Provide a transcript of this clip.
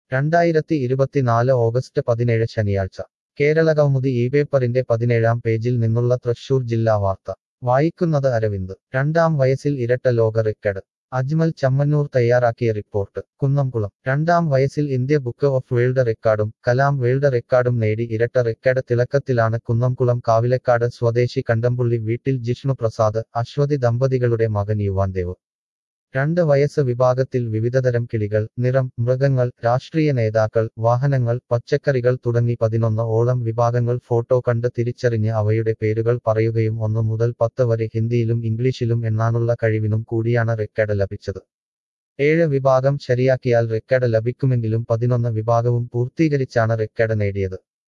രണ്ടായിരത്തി ഇരുപത്തിനാല് ഓഗസ്റ്റ് പതിനേഴ് ശനിയാഴ്ച കേരളകൗമുദി ഈ പേപ്പറിന്റെ പതിനേഴാം പേജിൽ നിന്നുള്ള തൃശൂർ ജില്ലാ വാർത്ത വായിക്കുന്നത് അരവിന്ദ് രണ്ടാം വയസ്സിൽ ഇരട്ട ലോക റെക്കഡ് അജ്മൽ ചമ്മന്നൂർ തയ്യാറാക്കിയ റിപ്പോർട്ട് കുന്നംകുളം രണ്ടാം വയസ്സിൽ ഇന്ത്യ ബുക്ക് ഓഫ് വേൾഡ് റെക്കോർഡും കലാം വേൾഡ് റെക്കോർഡും നേടി ഇരട്ട റെക്കഡ് തിളക്കത്തിലാണ് കുന്നംകുളം കാവിലക്കാട് സ്വദേശി കണ്ടംപുള്ളി വീട്ടിൽ ജിഷ്ണു പ്രസാദ് അശ്വതി ദമ്പതികളുടെ മകൻ യുവാൻദേവ് രണ്ട് വയസ്സ് വിഭാഗത്തിൽ വിവിധതരം കിളികൾ നിറം മൃഗങ്ങൾ രാഷ്ട്രീയ നേതാക്കൾ വാഹനങ്ങൾ പച്ചക്കറികൾ തുടങ്ങി പതിനൊന്ന് ഓളം വിഭാഗങ്ങൾ ഫോട്ടോ കണ്ട് തിരിച്ചറിഞ്ഞ് അവയുടെ പേരുകൾ പറയുകയും ഒന്ന് മുതൽ പത്ത് വരെ ഹിന്ദിയിലും ഇംഗ്ലീഷിലും എണ്ണാനുള്ള കഴിവിനും കൂടിയാണ് റെക്കഡ് ലഭിച്ചത് ഏഴ് വിഭാഗം ശരിയാക്കിയാൽ റെക്കഡ് ലഭിക്കുമെങ്കിലും പതിനൊന്ന് വിഭാഗവും പൂർത്തീകരിച്ചാണ് റെക്കഡ് നേടിയത്